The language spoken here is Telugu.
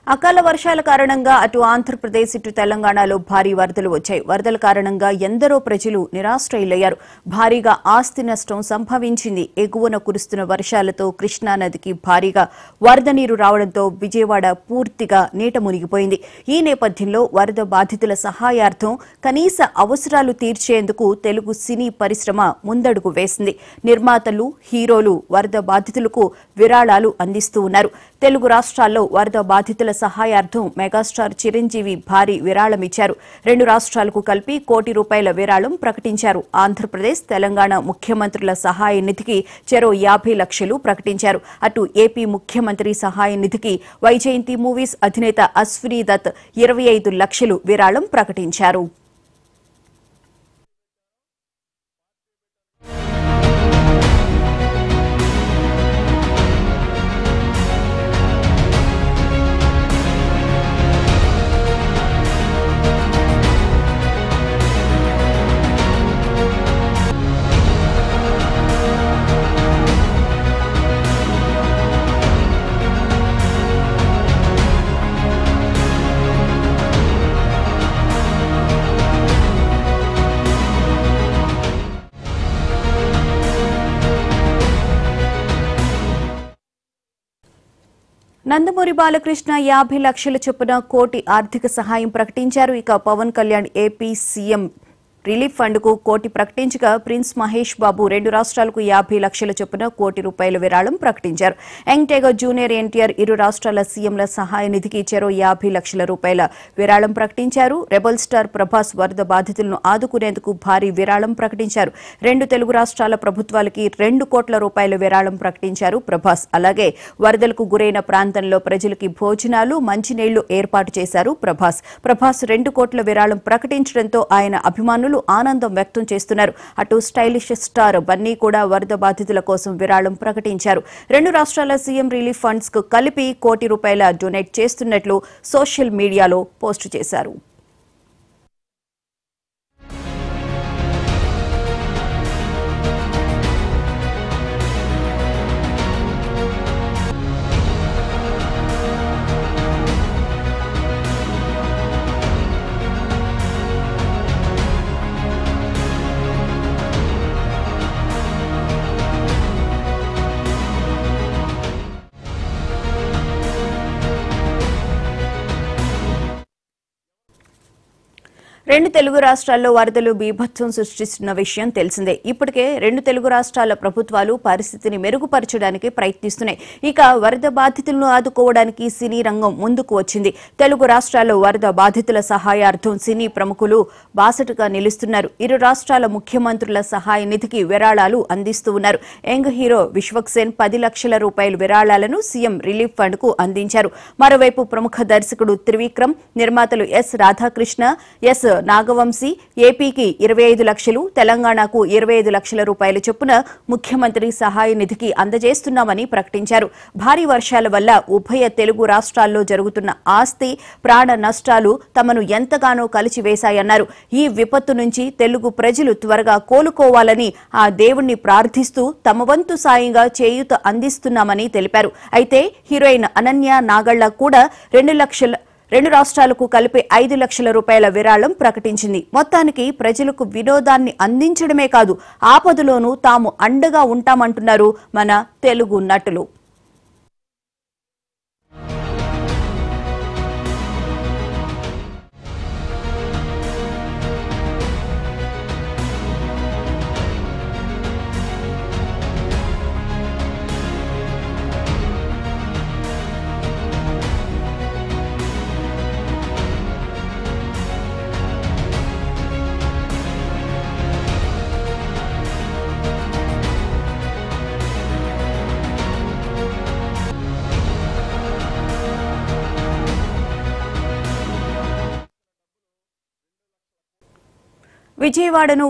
అకాల వర్షాల కారణంగా అటు ఆంధ్రప్రదేశ్ ఇటు తెలంగాణలో భారీ వరదలు వచ్చాయి వరదల కారణంగా ఎందరో ప్రజలు నిరాశ్రయులయ్యారు భారీగా ఆస్తి నష్టం సంభవించింది ఎగువన కురుస్తున్న వర్షాలతో కృష్ణా నదికి భారీగా వరద నీరు రావడంతో విజయవాడ పూర్తిగా నీట మునిగిపోయింది ఈ నేపథ్యంలో వరద బాధితుల సహాయార్థం కనీస అవసరాలు తీర్చేందుకు తెలుగు సినీ పరిశ్రమ ముందడుగు వేసింది నిర్మాతలు హీరోలు వరద బాధితులకు విరాళాలు అందిస్తూ ఉన్నారు తెలుగు రాష్ట్రాల్లో వరద బాధితుల సహాయార్థం మెగాస్టార్ చిరంజీవి భారీ విరాళం ఇచ్చారు రెండు రాష్ట్రాలకు కలిపి కోటి రూపాయల విరాళం ప్రకటించారు ఆంధ్రప్రదేశ్ తెలంగాణ ముఖ్యమంత్రుల సహాయ నిధికి చెరో యాభై లక్షలు ప్రకటించారు అటు ఏపీ ముఖ్యమంత్రి సహాయ నిధికి వైజయంతి మూవీస్ అధినేత అశ్విని దత్ ఇరవై ఐదు లక్షలు విరాళం ప్రకటించారు నందమూరి బాలకృష్ణ యాభై లక్షల చొప్పున కోటి ఆర్థిక సహాయం ప్రకటించారు ఇక Pawan Kalyan AP CM relief fund కు కోటి ప్రకటించగా ప్రిన్స్ మహేష్ బాబు రెండు రాష్ట్రాలకు యాభై లక్షల చొప్పున కోటి రూపాయల విరాళం ప్రకటించారు యంగ్ టైగర్ జూనియర్ ఎన్టీఆర్ ఇరు రాష్ట్రాల సీఎంల సహాయ నిధికి చెరో యాభై లక్షల రూపాయల విరాళం ప్రకటించారు రెబల్ స్టార్ ప్రభాస్ వరద బాధితులను ఆదుకునేందుకు భారీ విరాళం ప్రకటించారు రెండు తెలుగు రాష్ట్రాల ప్రభుత్వాలకి రెండు కోట్ల రూపాయల విరాళం ప్రకటించారు ప్రభాస్ అలాగే వరదలకు గురైన ప్రాంతంలో ప్రజలకి భోజనాలు మంచినీళ్లు ఏర్పాటు చేశారు ప్రభాస్ ప్రభాస్ రెండు కోట్ల విరాళం ప్రకటించడంతో ఆయన అభిమానులు ఆనందం వ్యక్తం చేస్తున్నారు అటు స్టైలిష్ స్టార్ బన్నీ కూడా వరద బాధితుల కోసం విరాళం ప్రకటించారు రెండు రాష్ట్రాల సీఎం రిలీఫ్ ఫండ్స్ కు కలిపి కోటి రూపాయల డొనేట్ చేస్తున్నట్లు సోషల్ మీడియాలో పోస్టు చేశారు రెండు తెలుగు రాష్ట్రాల్లో వరదలు బీభత్సం సృష్టిస్తున్న విషయం తెలిసిందే ఇప్పటికే రెండు తెలుగు రాష్ట్రాల ప్రభుత్వాలు పరిస్థితిని మెరుగుపరచడానికి ప్రయత్నిస్తున్నాయి ఇక వరద బాధితులను ఆదుకోవడానికి సినీ రంగం ముందుకు వచ్చింది తెలుగు రాష్ట్రాల్లో వరద బాధితుల సహాయార్థం సినీ ప్రముఖులు బాసటగా నిలుస్తున్నారు ఇరు రాష్ట్రాల ముఖ్యమంత్రుల సహాయ నిధికి విరాళాలు అందిస్తూ ఉన్నారు యంగ్ హీరో విశ్వక్సేన్ పది లక్షల రూపాయల విరాళాలను సీఎం రిలీఫ్ ఫండ్ కు అందించారు మరోవైపు ప్రముఖ దర్శకుడు త్రివిక్రమ్ నిర్మాతలు ఎస్ రాధాకృష్ణ ఎస్ నాగవంశీ ఏపీకి ఇరవై ఐదు లక్షలు తెలంగాణకు ఇరవై ఐదు లక్షల రూపాయల చొప్పున ముఖ్యమంత్రి సహాయ నిధికి అందజేస్తున్నామని ప్రకటించారు భారీ వర్షాల వల్ల ఉభయ తెలుగు రాష్ట్రాల్లో జరుగుతున్న ఆస్తి ప్రాణ నష్టాలు తమను ఎంతగానో కలిచివేశాయన్నారు ఈ విపత్తు నుంచి తెలుగు ప్రజలు త్వరగా కోలుకోవాలని ఆ దేవుణ్ణి ప్రార్థిస్తూ తమ వంతు సాయంగా చేయూత అందిస్తున్నామని తెలిపారు అయితే హీరోయిన్ అనన్య నాగళ్ల కూడా రెండు లక్షల రెండు రాష్ట్రాలకు కలిపి ఐదు లక్షల రూపాయల విరాళం ప్రకటించింది మొత్తానికి ప్రజలకు వినోదాన్ని అందించడమే కాదు ఆపదలోనూ తాము అండగా ఉంటామంటున్నారు మన తెలుగు నటులు విజయవాడను